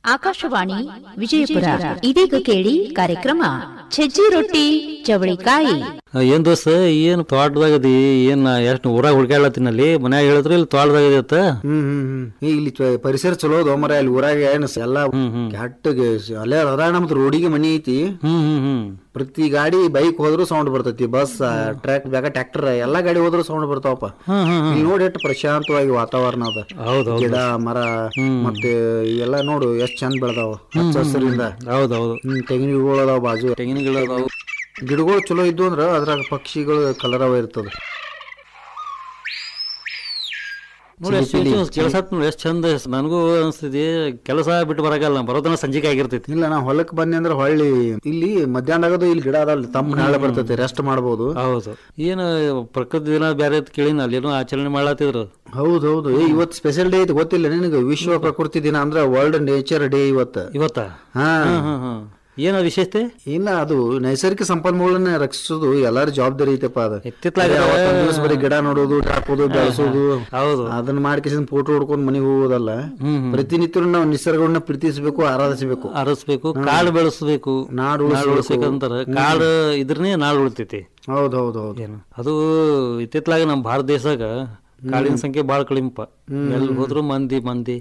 ಆಕಾಶವಾಣಿ ವಿಜಯಪುರ ಇದೀಗ ಕೇಳಿ ಕಾರ್ಯಕ್ರಮ ಸಜ್ಜಿ ರೊಟ್ಟಿ ಚವಳಿಕಾಯಿ ಏನ್ ದೋಸ್ತ ಏನ್ ತೋಟದಾಗ ಅದಿ ಏನ್ ಎಷ್ಟು ಊರಾಗ ಹುಡ್ಕಾಡ್ಲತ್ತಿನಲ್ಲಿ ಮನ್ಯಾಗ ಹೇಳಿದ್ರು ಇಲ್ಲಿ ತೋಟದಾಗ ಇದತ್ತ ಹ್ಮ್ ಹ್ಮ್ ಹ್ಮ್ ಈ ಇಲ್ಲಿ ಚ- ಪರಿಸರ ಚಲೋ ಅದ ಮರ ಅಲ್ಲಿ ಊರಾಗ ಏನ್ ಎಲ್ಲಾ ಕೆಟ್ಟಗೆ ಅಲ್ಲೇ ಅದ ನಮ್ದು ರೋಡಿಗೆ ಮನಿ ಐತಿ ಹ್ಮ್ ಹ್ಮ್ ಹ್ಮ್ ಪ್ರತಿ ಗಾಡಿ ಬೈಕ್ ಹೋದ್ರು ಸೌಂಡ್ ಬರ್ತೈತಿ ಬಸ್ ಟ್ರಕ್ ಬ್ಯಾಗ ಟ್ರ್ಯಾಕ್ಟರ್ ಎಲ್ಲಾ ಗಾಡಿ ಹೋದ್ರು ಸೌಂಡ್ ಬರ್ತಾವಪ್ಪ ಹ್ಮ್ ಹ್ಮ್ ಇಲ್ಲಿ ನೋಡಿ ಎಷ್ಟು ಪ್ರಶಾಂತವಾಗಿ ವಾತಾವರಣ ಅದ ಹೌದು ಗಿಡ ಮರ ಮತ್ತೆ ಇವೆಲ್ಲ ನೋಡು ಎಷ್ಟ್ ಚಂದ ಬೆಳ್ದಾವ ಹಚ್ಚ ಹಸಿರಿಂದ ಹೌದು ಹೌದು ಹ್ಮ್ ತೆಂಗಿನ ಗಿಡಗಳು ಅದಾವ ಬಾಜು ತೆಂಗಿನ ಗಿಡ ಅದಾವು ಗಿಡಗಳು ಚಲೋ ಇದ್ದು ಅಂದ್ರ ಅದ್ರಾಗ ಪಕ್ಷಿಗಳು ಕಲರವ ಇರ್ತದ ನೋಡಿ ಎಷ್ಟು ಕೆಲಸ ನೋಡಿ ಎಷ್ಟು ಚಂದ ನನಗೂ ಅನ್ಸ್ತೈತಿ ಕೆಲಸ ಬಿಟ್ಟು ಬರಕಲ್ಲ ಬರೋದನ್ನ ಸಂಜಿಕೆ ಆಗಿರ್ತೈತಿ ಇಲ್ಲ ನಾ ಹೊಲಕ್ ಬಂದೆ ಅಂದ್ರೆ ಹೊಳ್ಳಿ ಇಲ್ಲಿ ಮಧ್ಯಾಹ್ನ ಆಗೋದು ಇಲ್ಲಿ ಗಿಡ ಅದಾವ ತಮ್ಮ ನಾಳೆ ಬರ್ತೈತಿ ರೆಸ್ಟ್ ಮಾಡ್ಬೋದು ಹೌದು ಏನು ಪ್ರಕೃತಿ ದಿನ ಬೇರೆ ಕೇಳಿನ ಅಲ್ಲಿ ಏನೋ ಆಚರಣೆ ಮಾಡ್ಲತ್ತಿದ್ರು ಹೌದು ಹೌದು ಏ ಇವತ್ತು ಸ್ಪೆಷಲ್ ಡೇ ಐತಿ ಗೊತ್ತಿಲ್ಲ ನಿನಗೆ ವಿಶ್ವ ಪ್ರಕೃತಿ ದಿನ ಅಂದ್ರೆ ವರ್ಲ್ಡ್ ನೇಚರ್ ಡೇ ಇವತ್ತ ಇವತ್ತ ಹಾ ಹ್ಮ್ ಹ್ಮ್ ಹ್ಮ್ ಏನ ವಿಶೇಷತೆ ಇಲ್ಲ ಅದು ನೈಸರ್ಗಿಕ ಸಂಪನ್ಮೂಲನ ರಕ್ಷಿಸೋದು ಎಲ್ಲಾರ ಜವಾಬ್ದಾರಿ ಐತಪ್ಪ ಅದು ಎತ್ತಿತ್ಲಾಗ ಅವತ್ತೊಂದ್ ದಿವ್ಸ ಬರೀ ಗಿಡ ನೋಡೋದು ಹಾಕೋದು ಬೆಳೆಸೋದು ಹೌದು ಅದನ್ನ ಮಾಡ್ಕೇಸಿಂದ ಫೋಟೋ ಹೊಡ್ಕೊಂಡ್ ಮನೆಗೆ ಹೋಗೋದಲ್ಲ ಹ್ಮ್ ಹ್ಮ್ ಪ್ರತಿನಿತ್ಯ ನಾವು ನಿಸರ್ಗವನ್ನ ಪ್ರೀತಿಸಬೇಕು ಆರಾಧಿಸಬೇಕು ಅರಸ್ಬೇಕು ಕಾಡು ಬೆಳೆಸ್ಬೇಕು ನಾಡು ನಾಡು ಉಳಿಸ್ಬೇಕಂತಾರ ಕಾಡು ಇದ್ರನೇ ನಾಡು ಉಳಿತೈತಿ ಹೌದು ಹೌದು ಹೌದು ಏನು ಅದು ಇತ್ತಿತ್ಲಾಗ ನಮ್ಮ ಭಾರತ ದೇಶದಾಗ ಕಾಡಿನ ಸಂಖ್ಯೆ ಬಾಳ ಕಡಿಮೆಪ್ಪ ಎಲ್ಲಿ ಹೋದ್ರು ಮಂದಿ ಮಂದಿ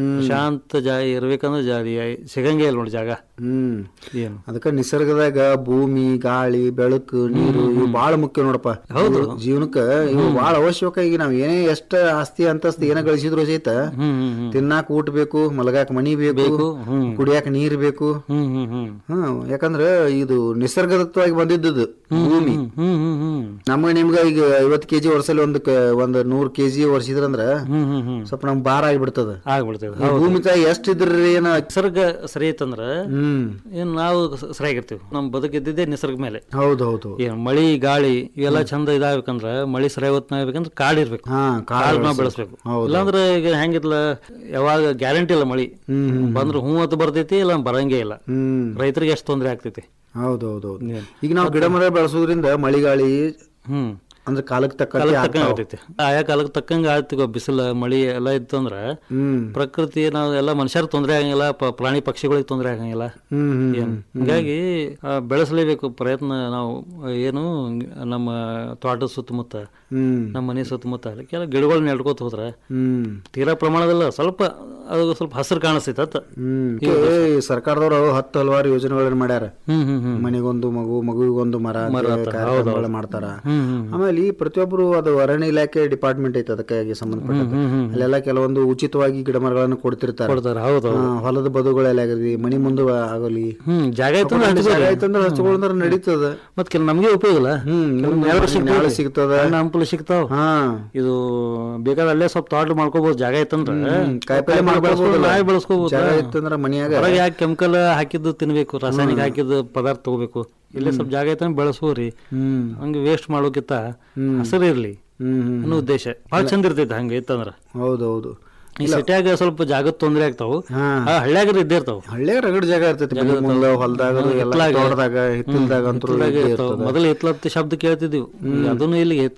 ಶಾಂತ ಜಾಗ ಇರ್ಬೇಕಂದ್ರೆ ಜಾಗ ಸಿಗಂಗೆ ಇಲ್ಲ ನೋಡಿ ಜಾಗ ಹ್ಮ್ ಏನು ಅದಕ್ಕ ನಿಸರ್ಗದಾಗ ಭೂಮಿ ಗಾಳಿ ಬೆಳಕು ನೀರು ಇವು ಬಾಳ ಮುಖ್ಯ ನೋಡಪ್ಪ ಹೌದು. ಇವು ಜೀವನಕ್ಕ ಇವು ಬಾಳ ಅವಶ್ಯಕ ಈಗ ನಾವ್ ಏನೇ ಎಷ್ಟ ಆಸ್ತಿ ಅಂತಸ್ತಿ ಏನ ಗಳಿಸಿದ್ರು ಸಹಿತ ಹ್ಮ್ ಹ್ಮ್ ಹ್ಮ್ ತಿನ್ನಾಕ ಊಟ ಬೇಕು ಮಲಗಾಕ ಮನಿ ಬೇಕು ಹ್ಮ್ ಕುಡಿಯಾಕ ನೀರ್ ಬೇಕು ಹ್ಮ್ ಹ್ಮ್ ಹ್ಮ್ ಹ್ಮ್ ಯಾಕಂದ್ರ ಇದು ನಿಸರ್ಗದತ್ತವಾಗಿ ಬಂದಿದ್ದು ಭೂಮಿ ಹ್ಮ್ ಹ್ಮ್ ಹ್ಮ್ ನಮ್ಗ ನಿಮ್ಗ ಈಗ ಐವತ್ ಕೆಜಿ ವರ್ಷದಲ್ಲಿ ಒಂದ್ ಕ- ಒಂದ್ ನೂರ್ ಕೆಜಿ ವರ್ಷಿದ್ರಂದ್ರ ಹ್ಮ್ ಹ್ಮ್ ಹ್ಮ್ ಸ್ವಲ್ಪ ನಮ್ಗ್ ಭಾರ ಆಗ್ಬಿಡ್ತದ ಆಗ್ಬಿಡ್ತೈತೆ ಈ ಭೂಮಿ ತಾಯಿ ಎಷ್ಟ್ ಇದ್ರಿ ಏನ ನಿಸರ್ಗ ಸರಿ ಐತಂದ್ರ ಹ್ಮ್ ಏನ್ ನಾವು ಸ- ಸರಿಯಾಗಿರ್ತೀವಿ ನಮ್ ಬದುಕಿದ್ದಿದ್ದೇ ನಿಸರ್ಗ ಮೇಲೆ ಹೌದು ಹೌದು ಏನ್ ಮಳಿ ಗಾಳಿ ಇವೆಲ್ಲ ಚಂದ ಇದಾಗಬೇಕಂದ್ರ ಮಳಿ ಸರಿಯಾಗಿ ಹೊತ್ನಾಗಬೇಕಂದ್ರ ಕಾಡ್ ಇರ್ಬೇಕು ಹಾ ಕಾಡ್ ನಾವು ಬೆಳೆಸ್ಬೇಕು ಹೌದು. ಇಲ್ಲಾಂದ್ರೆ ಈಗ ಹೆಂಗಿತ್ಲ ಯಾವಾಗ ಗ್ಯಾರಂಟಿ ಇಲ್ಲ ಮಳಿ ಹ್ಮ್ ಬಂದ್ರೆ ಹೂ ಅಂತ ಬರ್ತೈತಿ ಇಲ್ಲ ಬರಂಗೇ ಇಲ್ಲ ಹ್ಮ್ ರೈತರಿಗೆ ಎಷ್ಟು ತೊಂದರೆ ಆಗ್ತೈತಿ ಹೌದು ಹೌದು ಹೌದು ಈಗ ನಾವು ಗಿಡ ಮರ ಬೆಳೆಸೋದ್ರಿಂದ ಮಳಿಗಾಳಿ ಹ್ಮ್ ಅಂದ್ರೆ ಕಾಲಕ್ಕೆ ತಕ್ಕಂತೆ ಕಾಲಕ್ಕೆ ಆಗ್ತಾವ. ತಕ್ಕಂಗೆ ಆಗ್ತೈತಿ ಆಯಾ ಕಾಲಕ್ಕೆ ತಕ್ಕಂಗೆ ಆಗ್ತಿಗೋ ಬಿಸಿಲು ಮಳಿ ಎಲ್ಲ ಇತ್ತು ಅಂದ್ರ ಹ್ಮ್ ಪ್ರಕೃತಿ ನಾವು ಎಲ್ಲ ಮನುಷ್ಯರಿಗೆ ತೊಂದರೆ ಆಗಂಗಿಲ್ಲ ಪ- ಪ್ರಾಣಿ ಪಕ್ಷಿಗಳಿಗೆ ತೊಂದರೆ ಆಗಂಗಿಲ್ಲ ಹ್ಮ್ ಹ್ಮ್ ಏನು ಹಿಂಗಾಗಿ ಆ, ಬೆಳೆಸಲೇಬೇಕು ಪ್ರಯತ್ನ ನಾವು ಏನು ನಮ್ಮ ತೋಟದ ಸುತ್ತಮುತ್ತ ಹ್ಮ್ ನಮ್ಮ ಮನೆ ಸುತ್ತಮುತ್ತ ಕೆಲ ಗಿಡಗಳು ನೆಡ್ಕೋತ ಹೋದ್ರೆ ಹ್ಮ್ ತೀರಾ ಪ್ರಮಾಣದಲ್ಲ ಸ್ವಲ್ಪ ಅದು ಸ್ವಲ್ಪ ಹಸಿರು ಕಾಣಿಸ್ತೈತೆ ಅತ್ತ ಹ್ಮ್ ಏ, ಸರ್ಕಾರದವರು ಹತ್ತು ಹಲವಾರು ಯೋಜನೆಗಳನ್ನ ಮಾಡ್ಯಾರ ಹ್ಮ್ ಹ್ಮ್ ಹ್ಮ್ ಮನೆಗೊಂದು ಮಗು ಮಗುವಿಗೊಂದು ಮರ ಅಂತ ಅಂತ, ಕಾರ್ಯಕ್ರಮಗಳನ್ನ ಮಾಡ್ತಾರ ಹ್ಮ್ ಹ್ಮ್ ಆಮೇಲೆ ಈ ಪ್ರತಿಯೊಬ್ಬರು ಅದು ಅರಣ್ಯ ಇಲಾಖೆ ಡಿಪಾರ್ಟ್ಮೆಂಟ್ ಐತೆ ಅದಕ್ಕಾಗಿ ಸಂಬಂಧಪಟ್ಟ ಹ್ಮ್ ಹ್ಮ್ ಅಲ್ಲೆಲ್ಲ ಕೆಲವೊಂದು ಉಚಿತವಾಗಿ ಗಿಡ ಮರಗಳನ್ನು ಕೊಡ್ತಿರ್ತಾರೆ ಕೊಡ್ತಾರ ಹೌದು ಆ, ಹೊಲದ ಬದುಗಳೆಲ್ಲ ಆಗಲಿ ಮನಿ ಮುಂದೆ ಆಗಲಿ ಹ್ಮ್ ಜಾಗ ಐತೆ ಜಾಗ ಐತಂದ್ರೆ ಹಚ್ಕೊಳ್ಳಂದ್ರೆ ನಡೀತದ ಮತ್ ಕೆಲ ನಮ್ಗೆ ಉಪಯೋಗ ಇಲ್ಲ ಹ್ಮ್ ಕೆಲವು ನೆರಳು ನೆರಳು ಸಿಗ್ತದೆ. ನೆರಳು ಸಿಗ್ತದ ಹಣ್ಣು ಹಂಪಲು ಸಿಗ್ತಾವ ಹಾ ಇದು ಬೇಕಾದ್ರೆ ಅಲ್ಲೇ ಸ್ವಲ್ಪ ತೋಟ ಮಾಡ್ಕೋಬಹುದು ಜಾಗ ಐತಂದ್ರ ಕಾಯಿಪಲ್ಲೆ ಮಾಡ್ಕೊಳ್ಬೋದು ನಾಯಿ ಬೆಳೆಸ್ಕೋಬಹುದು ಜಾಗ ಇತ್ತಂದ್ರ ಮನ್ಯಾಗ ಹೊರಗೆ ಯಾಕೆ ಕೆಮಿಕಲ್ ಹಾಕಿದ್ದು ತಿನ್ಬೇಕು ರಾಸಾಯನಿಕ ಹಾಕಿದ್ದು ಪದಾರ್ಥ ತಗೋಬೇಕು ಇಲ್ಲೇ ಸ್ವಲ್ಪ ಜಾಗ ಐತಂದ್ರೆ ಬೆಳೆಸೋರಿ ಹ್ಮ್ ಹಂಗೆ ವೇಸ್ಟ್ ಮಾಡೋಕ್ಕಿಂತ ಹಸಿರು ಇರ್ಲಿ ಹ್ಮ್ ಹ್ಮ್ ಅನ್ನೋ ಉದ್ದೇಶ ಭಾಳ ಚಂದ ಇರ್ತೈತೆ ಹಂಗೆ ಇತ್ತಂದ್ರ ಹೌದೌದು ಈ ಸಿಟ್ಯಾಗ ಸ್ವಲ್ಪ ಜಾಗದ ತೊಂದರೆ ಆಗ್ತಾವು ಹಾ ಆ ಹಳ್ಳ್ಯಾಗ್ರ ಇದ್ದೇ ಇರ್ತಾವ ಹಳ್ಳಿ ರಗಡ್ ಜಾಗ ಇರ್ತೈತಿ ಮನೆ ಮುಂದ ಹೊಲದಾಗ ಎಲ್ಲ ತೋಟದಾಗ ಹಿತ್ತಲ್ದಾಗ ಅಂತೂ ಮೊದಲು ಹಿತ್ಲತ್ತ ಶಬ್ದ ಕೇಳ್ತಿದ್ವಿ ಅದನ್ನು ಇಲ್ಲಿ